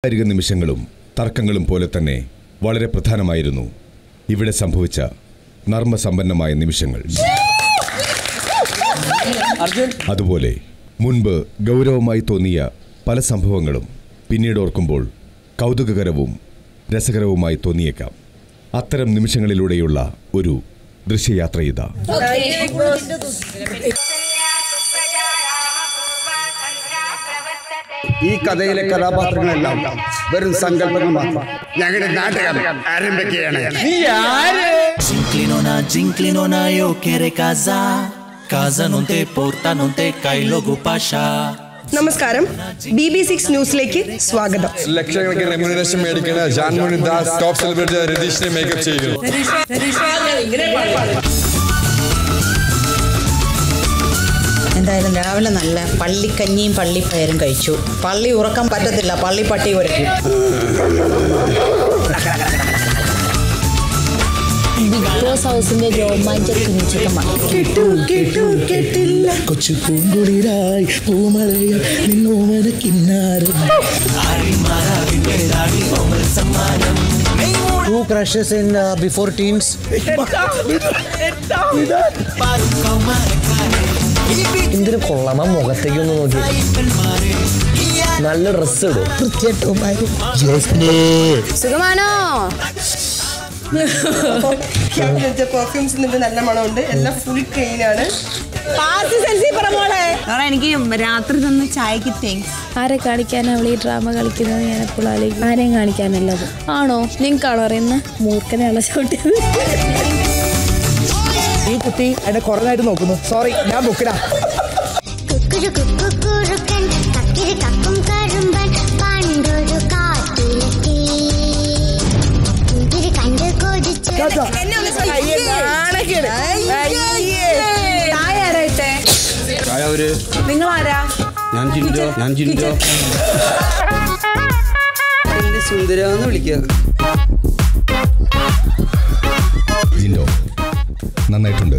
വൈകാരിക നിമിഷങ്ങളും തർക്കങ്ങളും പോലെ തന്നെ വളരെ പ്രധാനമായിരുന്നു ഇവിടെ സംഭവിച്ച നർമ്മസമ്പന്നമായ നിമിഷങ്ങൾ അതുപോലെ മുൻപ് ഗൗരവമായി തോന്നിയ പല സംഭവങ്ങളും പിന്നീട് ഓർക്കുമ്പോൾ കൗതുകകരവും രസകരവുമായി തോന്നിയേക്കാം അത്തരം നിമിഷങ്ങളിലൂടെയുള്ള ഒരു ദൃശ്യയാത്ര ഇതാ ഈ കഥയിലെ കഥാപാത്രങ്ങളെല്ലാം വെറും സങ്കല്പങ്ങൾ മാത്രം ഞങ്ങളുടെ നാട്ടുകാർ ആരംഭിക്കുകയാണ് Ginclinona, ginclinona, io chiede casa. Casa non te porta, non te cai logo pasha. നമസ്കാരം ബി ബി സിക്സ് ന്യൂസിലേക്ക് സ്വാഗതം ലക്ഷക്കണക്കിന് റെമ്യൂണറേഷൻ മേടിക്കുന്ന ജാൻമോഹൻ ദാസ് ടോപ്പ് സെലിബ്രിറ്റി രതീഷിനെ മേക്കപ്പ് ചെയ്യുന്നു എന്തായാലും രാവിലെ നല്ല പള്ളിക്കഞ്ഞിയും പള്ളിപ്പയറും കഴിച്ചു പള്ളി ഉറക്കാൻ പറ്റത്തില്ല പള്ളിപ്പട്ടി ഉരക്കും ബിഗ് ബോസ് ഹൗസിന്റെ രോമാഞ്ച കുഞ്ഞുച്ചക്കമാണ് കൊച്ചു പൂങ്കുളിരായി പൂമഴയിൽ നിന്നോമന കിന്നാരം Who crushes in uh, before teens? എന്തിനു കൊള്ളാം ആ മുഖത്തേക്ക് ഒന്ന് നോക്കി നല്ല ഡ്രസ് ഇടും സുഖമാണോ പെർഫ്യൂംസ് നിന്ന് നല്ല മണമുണ്ട് എല്ലാം ഫുൾ ക്ലീൻ ആണ് എനിക്ക് രാത്രി തന്ന ചായക്ക് താങ്ക്സ് ആരെ കാണിക്കാനാ അവൾ ഈ ഡ്രാമ കളിക്കുന്നത് ഞാൻ എപ്പോഴും ആലോചിക്കും ആരെയും കാണിക്കാനല്ലത് ആണോ നിങ്ങൾക്കാണോ അറിയുന്ന മൂർഖനെയാണോ ചവിട്ടിയത് ഈ കുട്ടി എന്നെ കുറഞ്ഞായിട്ട് നോക്കുന്നു സോറി ഞാൻ ബുക്കിടാ കുക്കുരു കുക്കുക്കുറുക്കൻ കക്കിരി കക്കും കരുമ്പൻ പണ്ടൊരു കാട്ടിലെത്തി ഇതിരി കണ്ട് കൊതിച്ചു നിങ്ങളാരാ ഞാൻ ജിൻഡോ ഞാൻ ജിൻഡോ സുന്ദരാന്ന് വിളിക്കുക ജിൻഡോ നന്നായിട്ടുണ്ട്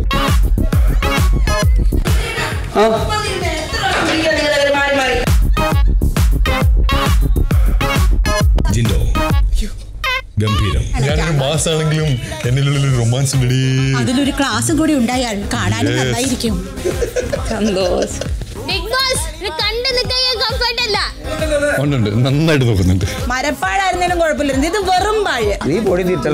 ജിൻഡോ ഗംഭീരം ഞാനൊരു മാസാണെങ്കിലും എന്നിലുള്ള റൊമാൻസ് ഉണ്ടടി അതിലൊരു ക്ലാസ്സും കൂടി ഉണ്ടായാൽ കാണാനും നന്നായിരിക്കും സന്തോഷ് ബിഗ് ബോസ് കണ്ടു നിൽക്കാൻ കംഫർട്ട് അല്ല ഉണ്ട് നന്നായിട്ട് നോക്കുന്നുണ്ട് മരപ്പാടായിരുന്നാലും കുഴപ്പമില്ല ഇത് വെറും പാഴ് നീ പൊടി തിരുത്തൽ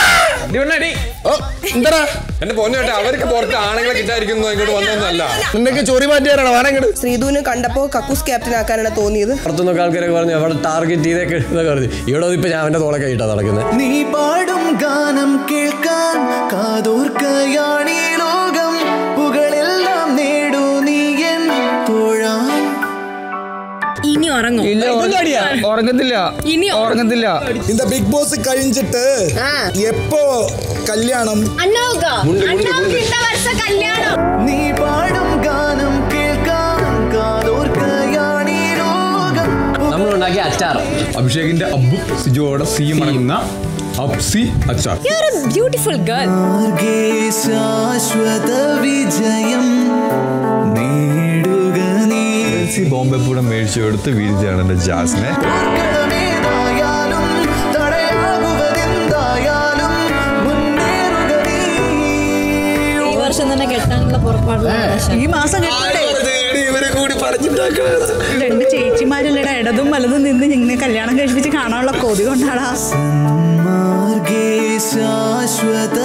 എന്റെ പൊന്നു കേട്ടെ അവർക്ക് പുറത്ത് ആണുങ്ങളെ കിട്ടാതിരിക്കുന്നു ഇങ്ങോട്ട് വന്നൊന്നല്ല നിന്നൊക്കെ ചൊറി മാറ്റിയാരാണ് വാനങ്ങട് ശ്രീധുവിന് കണ്ടപ്പോ കക്കൂസ് ക്യാപ്റ്റൻ ആക്കാനാണ് തോന്നിയത് പുറത്തുനിന്നൊക്കെ ആൾക്കാരൊക്കെ പറഞ്ഞു അവിടെ ടാർഗറ്റ് ചെയ്തൊക്കെ ഇതൊക്കെ പറഞ്ഞു ഇവിടെ ഇപ്പൊ ഞാൻ അവന്റെ തോളെ കഴിട്ടാ നടക്കുന്നത് നീ പാടും ഗാനം കേൾക്കാൻ കാതോർക്കയാണീ ലോകം പുകളെല്ലാം നേടൂ നീ എൻ തോഴാ ഇനി ഉറങ്ങും ഉറങ്ങത്തില്ല ഇനി ഉറങ്ങത്തില്ല இந்த பிக் பாஸ் കഴിഞ്ഞിട്ട് എപ്പോ കല്യാണം അണ്ണോക അണ്ണോക്ക് ഇന്ന വർഷ കല്യാണം നീ പാടും ഗാനം കേൾക്കാൻ കാതോർക്കയാണീ ലോകം നമ്മൾ ഉണ്ടാക്കിയ അച്ചാർ അഭിഷേകിന്റെ അബ്ബു സിജോയുടെ സി മടങ്ങുന്ന അപ്സി അച്ചാർ ബ്യൂട്ടിഫുൾ ഗേൾ മാർഗേ ശാശ്വത വിജയം നേടുക നീ ബോംബെ പൂടെ മേടിച്ചു കൊടുത്ത് വീഴ്ചയാണ് എന്റെ ജാസിനെ ഓർക്കണമേതായാലും തടയാകുവതെന്തായാലും മുന്നേറുക നീ ഈ വർഷം തന്നെ കെട്ടാനുള്ള പുറപ്പാടിലാണ് ഈ മാസം കിട്ടണ്ടേ ഇവരെ കൂടി പറഞ്ഞിട്ടാക്കണത് രണ്ട് ചേച്ചിമാരല്ലട ഇടതും വലതും നിന്ന് ഇങ്ങനെ കല്യാണം കഴിപ്പിച്ച് കാണാനുള്ള കൊതി കൊണ്ടാടാ മാർഗേ ശാശ്വത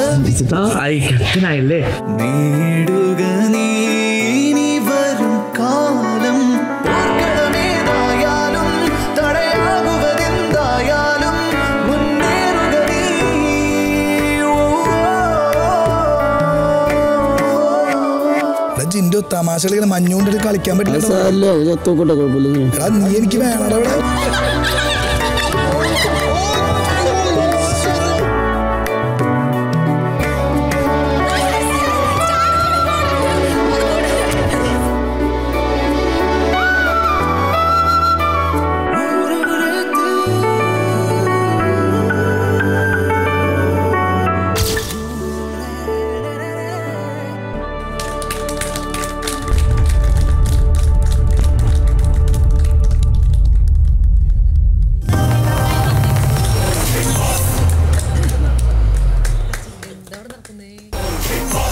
നേടുക നീ ഇനി വരും കാലം ഓർക്കണമേതായാലും തടയാകുവതെന്തായാലും മുന്നേറുക നീ ജിന്റെ തമാശകൾ ഇങ്ങനെ മഞ്ഞുകൊണ്ടിട്ട് കളിക്കാൻ പറ്റില്ല എടാ, നീ എനിക്ക് വേണടാ ഇവിടെ Big boss.